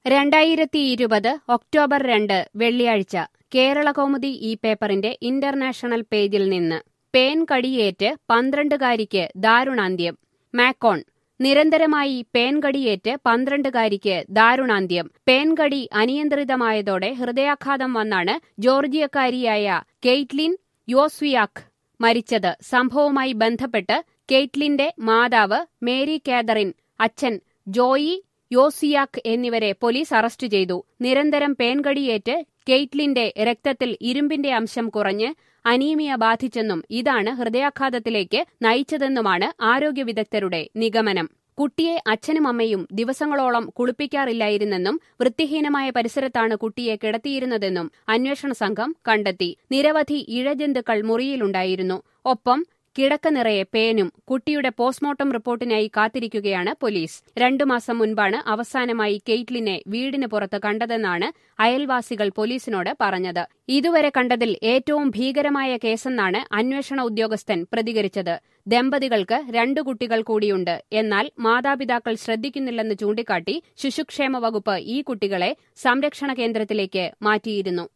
രണ്ടായിരത്തി ഇരുപത് ഒക്ടോബർ രണ്ട് വെള്ളിയാഴ്ച കേരളകൗമുദി ഈ പേപ്പറിന്റെ ഇന്റർനാഷണൽ പേജിൽ നിന്ന് പേൻ കടിയേറ്റ് പന്ത്രണ്ടുകാരിക്ക് ദാരുണാന്ത്യം മാക്കോൺ നിരന്തരമായി പേൻകടിയേറ്റ് പന്ത്രണ്ടുകാരിക്ക് ദാരുണാന്ത്യം പേൻകടി അനിയന്ത്രിതമായതോടെ ഹൃദയാഘാതം വന്നാണ് ജോർജിയക്കാരിയായ കെയ്റ്റ്ലിൻ യോസ്വിയാക്ക് മരിച്ചത് സംഭവവുമായി ബന്ധപ്പെട്ട് കെയ്റ്റ്ലിന്റെ മാതാവ് മേരി കാതറിൻ അച്ഛൻ ജോയി യോസിയാക്ക് എന്നിവരെ പോലീസ് അറസ്റ്റ് ചെയ്തു നിരന്തരം പേൻകടിയേറ്റ് കെയ്റ്റ്ലിന്റെ രക്തത്തിൽ ഇരുമ്പിന്റെ അംശം കുറഞ്ഞ് അനീമിയ ബാധിച്ചെന്നും ഇതാണ് ഹൃദയാഘാതത്തിലേക്ക് നയിച്ചതെന്നുമാണ് ആരോഗ്യ വിദഗ്ധരുടെ നിഗമനം കുട്ടിയെ അച്ഛനും അമ്മയും ദിവസങ്ങളോളം കുളിപ്പിക്കാറില്ലായിരുന്നെന്നും വൃത്തിഹീനമായ പരിസരത്താണ് കുട്ടിയെ കിടത്തിയിരുന്നതെന്നും അന്വേഷണ സംഘം കണ്ടെത്തി നിരവധി ഇഴജന്തുക്കൾ മുറിയിലുണ്ടായിരുന്നു ഒപ്പം കിടക്ക നിറയെ പേനും കുട്ടിയുടെ പോസ്റ്റ്മോർട്ടം റിപ്പോർട്ടിനായി കാത്തിരിക്കുകയാണ് പോലീസ് രണ്ടു മാസം മുൻപാണ് അവസാനമായി കെയ്റ്റ്ലിനെ വീടിന് പുറത്ത് കണ്ടതെന്നാണ് അയൽവാസികൾ പോലീസിനോട് പറഞ്ഞത് ഇതുവരെ കണ്ടതിൽ ഏറ്റവും ഭീകരമായ കേസെന്നാണ് അന്വേഷണ ഉദ്യോഗസ്ഥൻ പ്രതികരിച്ചത് ദമ്പതികൾക്ക് രണ്ടു കുട്ടികൾ കൂടിയുണ്ട് എന്നാൽ മാതാപിതാക്കൾ ശ്രദ്ധിക്കുന്നില്ലെന്ന് ചൂണ്ടിക്കാട്ടി ശിശുക്ഷേമ വകുപ്പ് ഈ കുട്ടികളെ സംരക്ഷണ കേന്ദ്രത്തിലേക്ക് മാറ്റിയിരുന്നു